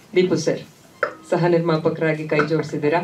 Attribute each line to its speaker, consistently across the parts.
Speaker 1: Deepu sir ಸಹ ನಿರ್ಮಾಪಕರಾಗಿ ಕೈ ಜೋಡಿಸಿದ್ದೀರಾ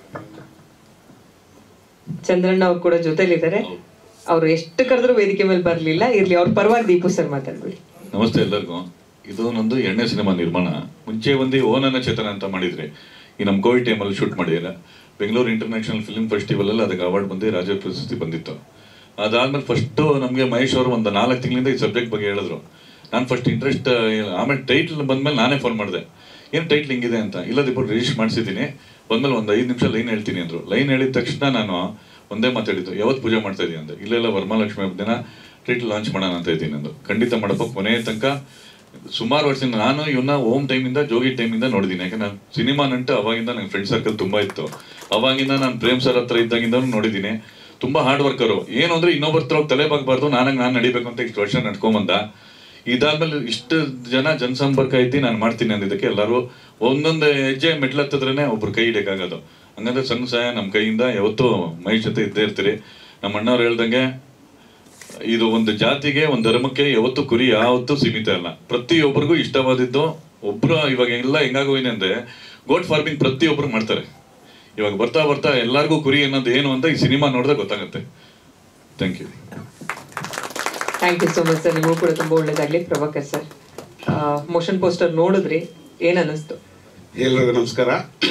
Speaker 1: ಚಂದ್ರಣ್ಣ ಅವ್ರು ಕೂಡ ಜೊತೆಲಿದ್ದಾರೆ ಅವ್ರು ಎಷ್ಟು ಕರೆದ್ರು ವೇದಿಕೆ ಮೇಲೆ ಬರಲಿಲ್ಲ ಇರ್ಲಿ ಅವ್ರ ಪರವಾಗಿ ದೀಪು ಸರ್ ಮಾತಾಡ್ಬಿಡಿ
Speaker 2: ನಮಸ್ತೆ ಎಲ್ಲರಿಗೂ ಇದು ನಂದು ಎರಡನೇ ಸಿನಿಮಾ ನಿರ್ಮಾಣ ಮುಂಚೆ ಒಂದು ಓನನ ಚೇತನ ಅಂತ ಮಾಡಿದ್ರಿ ಈ ನಮ್ಮ ಕೋವಿಡ್ ಟೈಮಲ್ಲಿ ಶೂಟ್ ಮಾಡಿದಿಲ್ಲ ಬೆಂಗಳೂರು ಇಂಟರ್ನ್ಯಾಷನಲ್ ಫಿಲ್ಮ್ ಫೆಸ್ಟಿವಲಲ್ಲಿ ಅದಕ್ಕೆ ಅವಾರ್ಡ್ ಬಂದು ರಾಜ್ಯ ಪ್ರಶಸ್ತಿ ಬಂದಿತ್ತು ಅದಾದ್ಮೇಲೆ ಫಸ್ಟು ನಮಗೆ ಮಹೇಶ್ ಅವರು ಒಂದು ನಾಲ್ಕು ತಿಂಗಳಿಂದ ಈ ಸಬ್ಜೆಕ್ಟ್ ಬಗ್ಗೆ ಹೇಳಿದ್ರು ನಾನು ಫಸ್ಟ್ ಇಂಟ್ರೆಸ್ಟ್ ಆಮೇಲೆ ಟೈಟ್ಲ್ ಬಂದ್ಮೇಲೆ ನಾನೇ ಫೋನ್ ಮಾಡಿದೆ ಏನು ಟೈಟ್ಲ್ ಹಿಂಗಿದೆ ಅಂತ ಇಲ್ಲ ದೀಪ ರಿಜಿಸ್ಟರ್ ಮಾಡಿಸಿದ್ದೀನಿ ಬಂದ್ಮೇಲೆ ಒಂದು ಐದು ನಿಮಿಷ ಲೈನ್ ಹೇಳ್ತೀನಿ ಅಂದರು ಲೈನ್ ಹೇಳಿದ ತಕ್ಷಣ ನಾನು ಒಂದೇ ಮಾತಾಡಿದ್ದು ಯಾವತ್ತು ಪೂಜೆ ಮಾಡ್ತಾ ಇದೀನಿ ಅಂತ ಇಲ್ಲೆಲ್ಲ ವರಮಹಾಲಕ್ಷ್ಮಿ ಹಬ್ಬ ದಿನ ಟೈಟ್ಲ್ ಲಾಂಚ್ ಮಾಡೋಣ ಅಂತ ಇದ್ದೀನಿ ಅಂದು ಖಂಡಿತ ಮಾಡಪ್ಪ ಕೊನೆಯ ತನಕ ಸುಮಾರು ವರ್ಷದಿಂದ ನಾನು ಇವನ್ನ ಓಮ್ ಟೈಮಿಂದ ಜೋಗಿ ಟೈಮಿಂದ ನೋಡಿದ್ದೀನಿ ಯಾಕಂದ್ರೆ ನಾನು ಸಿನಿಮಾ ನಂಟು ಅವಾಗಿಂದ ನನ್ನ ಫ್ರೆಂಡ್ ಸರ್ಕಲ್ ತುಂಬಾ ಇತ್ತು ಅವಾಗಿಂದ ನಾನು ಪ್ರೇಮ್ ಸರ್ ಹತ್ರ ಇದ್ದಾಗಿಂದ ನೋಡಿದ್ದೀನಿ ತುಂಬಾ ಹಾರ್ಡ್ ವರ್ಕರು ಏನು ಅಂದ್ರೆ ಇನ್ನೊಬ್ಬರ ಹತ್ರ ಹೋಗಿ ತಲೆ ಬಾಗಬಾರ್ದು ನಾನಾಗ ನಾನು ನಡಿಬೇಕು ಅಂತ ಇಷ್ಟು ವರ್ಷ ನಡ್ಕೊಂಬಂದ ಇದಾದ್ಮೇಲೆ ಇಷ್ಟು ಜನ ಜನಸಂಪರ್ಕ ಐತಿ ನಾನು ಮಾಡ್ತೀನಿ ಅಂದಿದ್ದಕ್ಕೆ ಎಲ್ಲರೂ ಒಂದೊಂದು ಹೆಜ್ಜೆ ಮೆಟ್ಲತ್ತದ್ರೇನೆ ಒಬ್ರು ಕೈ ಹಿಡಿಯಕ್ಕಾಗೋದು ಹಂಗಂದ್ರೆ ಸಣ್ಣ ಸಹಾಯ ನಮ್ಮ ಕೈಯಿಂದ ಯಾವತ್ತೂ ಮೈ ಜೊತೆ ಇದ್ದೇ ಇರ್ತೀರಿ ನಮ್ಮ ಅಣ್ಣವ್ರು ಹೇಳ್ದಂಗೆ ಇದು ಒಂದು ಜಾತಿಗೆ ಒಂದು ಧರ್ಮಕ್ಕೆ ಯಾವತ್ತು ಕುರಿ ಯಾವತ್ತೂ ಸೀಮಿತ ಅಲ್ಲ ಪ್ರತಿಯೊಬ್ಬರಿಗೂ ಇಷ್ಟವಾದಿದ್ದು ಒಬ್ರು ಇವಾಗ ಎಲ್ಲ ಹೆಂಗಾಗೋಗಿದೆ ಅಂದ್ರೆ ಗೋಟ್ ಫಾರ್ಮಿಂಗ್ ಪ್ರತಿಯೊಬ್ರು ಮಾಡ್ತಾರೆ ಇವಾಗ ಬರ್ತಾ ಬರ್ತಾ ಎಲ್ಲರಿಗೂ ಕುರಿ ಅನ್ನೋದು ಏನು ಅಂತ ಈ ಸಿನಿಮಾ ನೋಡಿದ್ರೆ ಗೊತ್ತಾಗುತ್ತೆ thank you
Speaker 1: thank you so much sir ನಿಮಗೂ ಕೂಡ ತುಂಬಾ ಒಳ್ಳೇದಾಗ್ಲಿ ಪ್ರಭಾಕರ್ ಸರ್ ಮೋಷನ್ ಪೋಸ್ಟರ್ ನೋಡಿದ್ರಿ ಏನ್ ಅನ್ನಿಸ್ತು
Speaker 3: ಎಲ್ರಿಗೂ ನಮಸ್ಕಾರ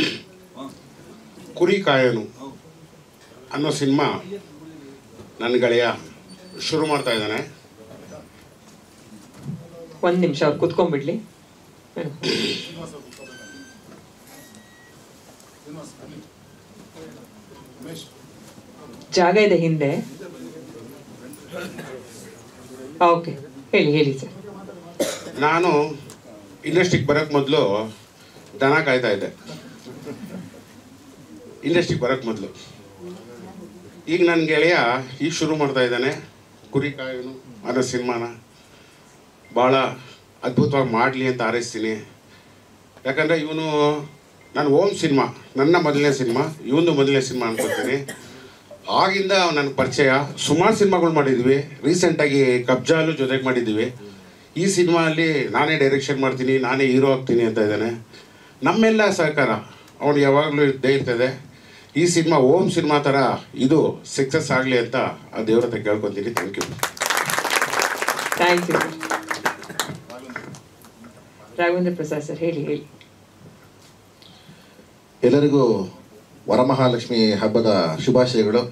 Speaker 3: ಕುರಿ ಕಾಯೋನು ಅನ್ನೋ ಸಿನಿಮಾ ನನ್ನ ಗೆಳೆಯ ಶುರು ಮಾಡ್ತಾ ಇದ್ದಾನೆ
Speaker 1: ಒಂದ್ ನಿಮಿಷ ಅವ್ರು ಕುತ್ಕೊಂಡ್ಬಿಡ್ಲಿ ಮೇಡಮ್. ಜಾಗ ಇದೆ ಹಿಂದೆ ಓಕೆ ಹೇಳಿ ಹೇಳಿ ಸರ್
Speaker 3: ನಾನು ಇಂಡಸ್ಟ್ರಿಗೆ ಬರೋಕ್ಕೆ ಮೊದಲು ದನ ಕಾಯ್ತಾ ಇದ್ದೆ ಇಂಡಸ್ಟ್ರಿಗೆ ಬರೋಕ್ಕೆ ಮೊದಲು ಈಗ ನನ್ನ ಗೆಳೆಯ ಈಗ ಶುರು ಮಾಡ್ತಾ ಇದ್ದಾನೆ ಕುರಿ ಕಾಯೋನು ಅನ್ನೋ ಸಿನಿಮಾನ ಭಾಳ ಅದ್ಭುತವಾಗಿ ಮಾಡಲಿ ಅಂತ ಹಾರೈಸ್ತೀನಿ ಯಾಕಂದರೆ ಇವನು ನಾನು ಓಮ್ ಸಿನಿಮಾ ನನ್ನ ಮೊದಲನೇ ಸಿನಿಮಾ ಇವನು ಮೊದಲನೇ ಸಿನಿಮಾ ಅನ್ಕೊತೀನಿ ಆಗಿಂದ ನನ್ನ ಪರಿಚಯ ಸುಮಾರು ಸಿನಿಮಾಗಳು ಮಾಡಿದ್ವಿ ರೀಸೆಂಟಾಗಿ ಕಬ್ಜಾಲು ಜೊತೆಗೆ ಮಾಡಿದ್ದೀವಿ ಈ ಸಿನಿಮಾ ಅಲ್ಲಿ ನಾನೇ ಡೈರೆಕ್ಷನ್ ಮಾಡ್ತೀನಿ ನಾನೇ ಹೀರೋ ಆಗ್ತೀನಿ ಅಂತ ಇದ್ದಾನೆ ನಮ್ಮೆಲ್ಲ ಸಹಕಾರ ಅವನು ಯಾವಾಗಲೂ ಇದ್ದೇ ಇರ್ತದೆ ಈ ಸಿನಿಮಾ ಓಮ್ ಸಿನಿಮಾ ಥರ ಇದು ಸಕ್ಸಸ್ ಆಗಲಿ ಅಂತ ಆ ದೇವ್ರ ಹತ್ರ ಕೇಳ್ಕೊತೀನಿ thank you
Speaker 1: thank you Raghavendra Prasad sir ಹೇಳಿ ಹೇಳಿ
Speaker 4: ಎಲ್ಲರಿಗೂ ವರಮಹಾಲಕ್ಷ್ಮಿ ಹಬ್ಬದ ಶುಭಾಶಯಗಳು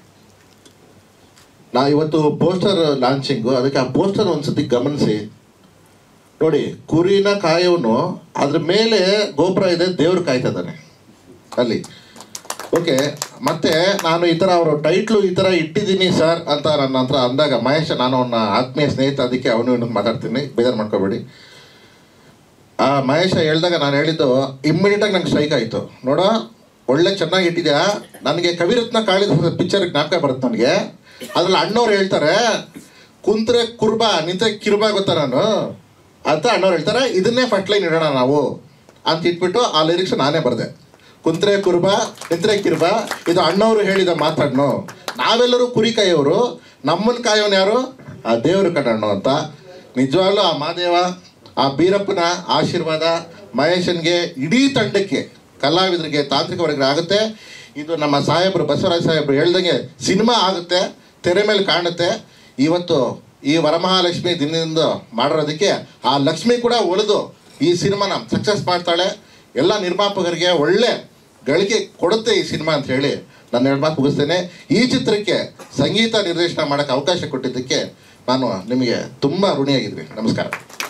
Speaker 4: ನಾ ಇವತ್ತು ಪೋಸ್ಟರ್ ಲಾಂಚಿಂಗು ಅದಕ್ಕೆ ಆ ಪೋಸ್ಟರ್ ಒಂದ್ಸತಿ ಗಮನಿಸಿ ನೋಡಿ ಕುರಿನ ಕಾಯೋನು ಅದ್ರ ಮೇಲೆ ಗೋಪುರ ಇದೆ ದೇವ್ರು ಕಾಯ್ತಾ ಇದ್ದಾನೆ ಅಲ್ಲಿ ಓಕೆ ಮತ್ತೆ ನಾನು ಈ ಥರ ಅವರು ಟೈಟ್ಲು ಈ ಥರ ಇಟ್ಟಿದ್ದೀನಿ ಸರ್ ಅಂತ ನನ್ನ ಹತ್ರ ಅಂದಾಗ ಮಹೇಶ್ ನಾನು ಅವನ ಆತ್ಮೀಯ ಸ್ನೇಹಿತ ಅದಕ್ಕೆ ಅವನು ಇವನು ಮಾತಾಡ್ತೀನಿ ಬೇಜಾರು ಮಾಡ್ಕೋಬೇಡಿ ಆ ಮಹೇಶ ಹೇಳ್ದಾಗ ನಾನು ಹೇಳಿದ್ದು ಇಮ್ಮಿಡಿಯೇಟಾಗಿ ನಂಗೆ ಸ್ಟ್ರೈಕ್ ಆಯಿತು ನೋಡ ಒಳ್ಳೆ ಚೆನ್ನಾಗಿ ಇಟ್ಟಿದ್ಯಾ ನನಗೆ ಕವಿರತ್ನ ಕಾಳಿದ ಪಿಕ್ಚರ್ ಜ್ಞಾಪಕ ಬರುತ್ತೆ ನನಗೆ ಅದ್ರಲ್ಲಿ ಅಣ್ಣವ್ರು ಹೇಳ್ತಾರೆ ಕುಂತ್ರೆ ಕುರ್ಬಾ ನಿಂತ್ರೆ ಕಿರ್ಬಾ ಗೊತ್ತಾ ನಾನು ಅಂತ ಅಣ್ಣವ್ರು ಹೇಳ್ತಾರೆ ಇದನ್ನೇ ಫಸ್ಟ್ ಲೈನ್ ಇಡೋಣ ನಾವು ಅಂತ ಇಟ್ಬಿಟ್ಟು ಆ ಲಿರಿಕ್ಸ್ ನಾನೇ ಬರೆದೆ ಕುಂತ್ರೆ ಕುರ್ಬಾ ನಿಂತ್ರೆ ಕಿರ್ಬಾ ಇದು ಅಣ್ಣವರು ಹೇಳಿದ ಮಾತಾಡ್ನು ನಾವೆಲ್ಲರೂ ಕುರಿ ಕಾಯೋರು ನಮ್ಮನ್ನ ಕಾಯೋನು ಯಾರು ಆ ದೇವರು ಕಣ್ಣಣ್ಣು ಅಂತ ನಿಜವಾಗ್ಲೂ ಆ ಮಾದೇವ ಆ ಬೀರಪ್ಪನ ಆಶೀರ್ವಾದ ಮಹೇಶನ್ಗೆ ಇಡೀ ತಂಡಕ್ಕೆ ಕಲಾವಿದರಿಗೆ ತಾಂತ್ರಿಕ ವರ್ಗರಿಗೆ ಆಗುತ್ತೆ ಇದು ನಮ್ಮ ಸಾಹೇಬರು ಬಸವರಾಜ ಸಾಹೇಬರು ಹೇಳ್ದಂಗೆ ಸಿನಿಮಾ ಆಗುತ್ತೆ ತೆರೆ ಮೇಲೆ ಕಾಣುತ್ತೆ ಇವತ್ತು ಈ ವರಮಹಾಲಕ್ಷ್ಮಿ ದಿನದಿಂದ ಮಾಡಿರೋದಕ್ಕೆ ಆ ಲಕ್ಷ್ಮಿ ಕೂಡ ಒಲಿದು ಈ ಸಿನಿಮಾನ ಸಕ್ಸಸ್ ಮಾಡ್ತಾಳೆ ಎಲ್ಲ ನಿರ್ಮಾಪಕರಿಗೆ ಒಳ್ಳೆ ಗಳಿಕೆ ಕೊಡುತ್ತೆ ಈ ಸಿನಿಮಾ ಅಂತ ಹೇಳಿ ನನ್ನ ಎರಡು ಮಾತು ಮುಗಿಸ್ತೇನೆ ಈ ಚಿತ್ರಕ್ಕೆ ಸಂಗೀತ ನಿರ್ದೇಶನ ಮಾಡೋಕ್ಕೆ ಅವಕಾಶ ಕೊಟ್ಟಿದ್ದಕ್ಕೆ ನಾನು ನಿಮಗೆ ತುಂಬ ಋಣಿಯಾಗಿದ್ದೀನಿ ನಮಸ್ಕಾರ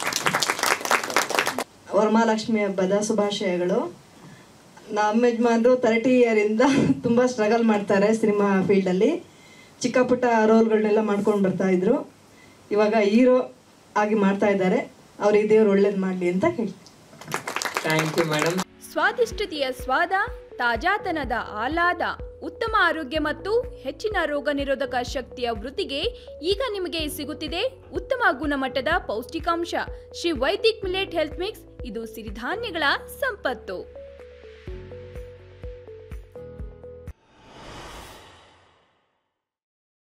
Speaker 5: ವರಮಹಾಲಕ್ಷ್ಮಿ ಹಬ್ಬದ ಶುಭಾಶಯಗಳು ನಮ್ಮ ಯಜಮಾನರು ತರ್ಟಿ ಇಯರಿಂದ ತುಂಬ ಸ್ಟ್ರಗಲ್ ಮಾಡ್ತಾರೆ ಸಿನಿಮಾ ಫೀಲ್ಡಲ್ಲಿ ಚಿಕ್ಕ ಪುಟ್ಟ ರೋಲ್ಗಳನ್ನೆಲ್ಲ ಮಾಡ್ಕೊಂಡು ಬರ್ತಾ ಇದ್ರು ಇವಾಗ ಹೀರೋ ಆಗಿ ಮಾಡ್ತಾ ಇದ್ದಾರೆ ಅವ್ರಿಗೆ ದೇವ್ರು ಒಳ್ಳೇದು ಮಾಡಲಿ ಅಂತ ಹೇಳ್ತೀನಿ
Speaker 1: ಥ್ಯಾಂಕ್ ಯು ಮೇಡಮ್
Speaker 6: ಸ್ವಾದಿಷ್ಟತೆಯ ಸ್ವಾದ ತಾಜಾತನದ ಆಹ್ಲಾದ ಉತ್ತಮ ಆರೋಗ್ಯ ಮತ್ತು ಹೆಚ್ಚಿನ ರೋಗ ನಿರೋಧಕ ಶಕ್ತಿಯ ವೃದ್ಧಿಗೆ ಈಗ ನಿಮಗೆ ಸಿಗುತ್ತಿದೆ ಉತ್ತಮ ಗುಣಮಟ್ಟದ ಪೌಷ್ಟಿಕಾಂಶ Shri Vaidik millet health mix ಇದು ಸಿರಿಧಾನ್ಯಗಳ ಸಂಪತ್ತು